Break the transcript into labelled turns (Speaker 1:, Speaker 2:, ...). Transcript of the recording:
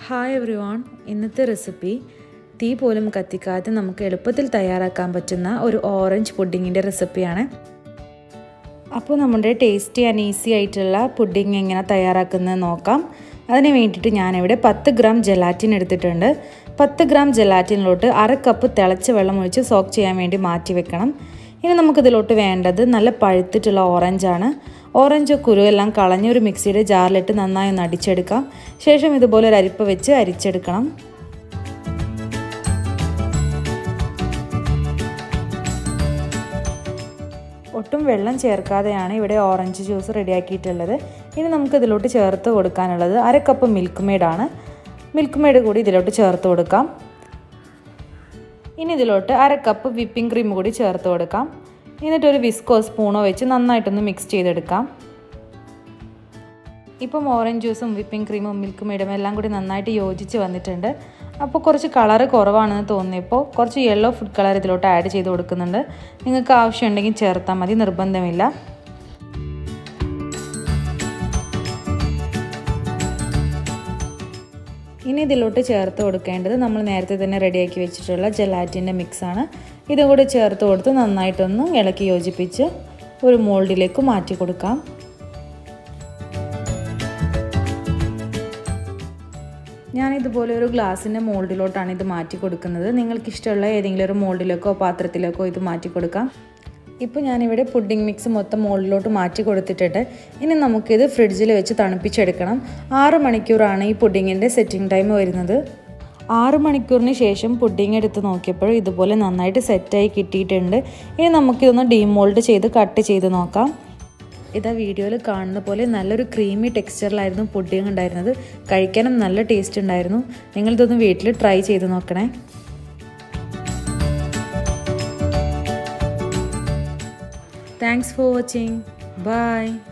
Speaker 1: hi everyone ഇന്നത്തെ recipe തീ പോലും കത്തിക്കാതെ നമുക്ക് എളുപ്പത്തിൽ തയ്യാറാക്കാൻ പറ്റുന്ന ഒരു ഓറഞ്ച് പുഡിങ്ങിൻ്റെ റെസിപ്പിയാണ് അപ്പോൾ നമ്മുടെ ടേസ്റ്റി ആൻഡ് ഈസി ആയിട്ടുള്ള പുഡിങ് എങ്ങനെ തയ്യാറാക്കുന്നത് നോക്കാം അതിന് വേണ്ടിയിട്ട് ഞാനിവിടെ പത്ത് ഗ്രാം ജെലാറ്റിൻ എടുത്തിട്ടുണ്ട് പത്ത് ഗ്രാം ജെലാറ്റിനിലോട്ട് അര കപ്പ് തിളച്ച വെള്ളം ഒഴിച്ച് സോക്ക് ചെയ്യാൻ വേണ്ടി മാറ്റി വെക്കണം ഇനി നമുക്കിതിലോട്ട് വേണ്ടത് നല്ല പഴുത്തിട്ടുള്ള ഓറഞ്ചാണ് ഓറഞ്ച് കുരുവെല്ലാം കളഞ്ഞൊരു മിക്സിയുടെ ജാറിലിട്ട് നന്നായി ഒന്ന് അടിച്ചെടുക്കാം ശേഷം ഇതുപോലെ ഒരു അരിപ്പ് വെച്ച് അരിച്ചെടുക്കണം ഒട്ടും വെള്ളം ചേർക്കാതെയാണ് ഇവിടെ ഓറഞ്ച് ജ്യൂസ് റെഡിയാക്കിയിട്ടുള്ളത് ഇനി നമുക്ക് ഇതിലോട്ട് ചേർത്ത് കൊടുക്കാനുള്ളത് അര കപ്പ് മിൽക്ക് മെയ്ഡാണ് മിൽക്ക് മെയ്ഡ് കൂടി ഇതിലോട്ട് ചേർത്ത് കൊടുക്കാം ഇനി ഇതിലോട്ട് അര കപ്പ് വിപ്പിംഗ് ക്രീം കൂടി ചേർത്ത് കൊടുക്കാം എന്നിട്ടൊരു വിസ്കോ സ്പൂണോ വെച്ച് നന്നായിട്ടൊന്ന് മിക്സ് ചെയ്തെടുക്കാം ഇപ്പം ഓറഞ്ച് ജ്യൂസും വിപ്പിംഗ് ക്രീമും മിൽക്ക് മെയ്ഡും എല്ലാം കൂടി നന്നായിട്ട് യോജിച്ച് വന്നിട്ടുണ്ട് അപ്പോൾ കുറച്ച് കളറ് കുറവാണെന്ന് തോന്നിയപ്പോൾ കുറച്ച് യെല്ലോ ഫുഡ് കളർ ഇതിലോട്ട് ആഡ് ചെയ്ത് കൊടുക്കുന്നുണ്ട് നിങ്ങൾക്ക് ആവശ്യമുണ്ടെങ്കിൽ ചേർത്താൽ മതി നിർബന്ധമില്ല ഇനി ഇതിലോട്ട് ചേർത്ത് കൊടുക്കേണ്ടത് നമ്മൾ നേരത്തെ തന്നെ റെഡിയാക്കി വെച്ചിട്ടുള്ള ജെലാറ്റിൻ്റെ മിക്സാണ് ഇതും കൂടി ചേർത്ത് കൊടുത്ത് നന്നായിട്ടൊന്ന് ഇളക്കി യോജിപ്പിച്ച് ഒരു മോൾഡിലേക്ക് മാറ്റി കൊടുക്കാം ഞാൻ ഇതുപോലെ ഒരു ഗ്ലാസിൻ്റെ മോൾഡിലോട്ടാണ് ഇത് മാറ്റി കൊടുക്കുന്നത് നിങ്ങൾക്ക് ഇഷ്ടമുള്ള ഏതെങ്കിലും ഒരു മോൾഡിലേക്കോ പാത്രത്തിലേക്കോ ഇത് മാറ്റി കൊടുക്കാം ഇപ്പോൾ ഞാനിവിടെ പുഡിംഗ് മിക്സ് മൊത്തം മോൾഡിലോട്ട് മാറ്റി കൊടുത്തിട്ടുണ്ട് ഇനി നമുക്കിത് ഫ്രിഡ്ജിൽ വെച്ച് തണുപ്പിച്ചെടുക്കണം ആറ് മണിക്കൂറാണ് ഈ പുഡിങ്ങിൻ്റെ സെറ്റിംഗ് ടൈം വരുന്നത് ആറ് മണിക്കൂറിന് ശേഷം പുഡിങ് എടുത്ത് നോക്കിയപ്പോൾ ഇതുപോലെ നന്നായിട്ട് സെറ്റായി കിട്ടിയിട്ടുണ്ട് ഇനി നമുക്കിതൊന്ന് ഡീമോൾഡ് ചെയ്ത് കട്ട് ചെയ്ത് നോക്കാം ഇതാ വീഡിയോയിൽ കാണുന്ന പോലെ നല്ലൊരു ക്രീമി ടെക്സ്ചറിലായിരുന്നു പുഡിങ് ഉണ്ടായിരുന്നത് കഴിക്കാനും നല്ല ടേസ്റ്റ് ഉണ്ടായിരുന്നു നിങ്ങളിതൊന്ന് വീട്ടിൽ ട്രൈ ചെയ്ത് നോക്കണേ താങ്ക്സ് ഫോർ വാച്ചിങ് ബൈ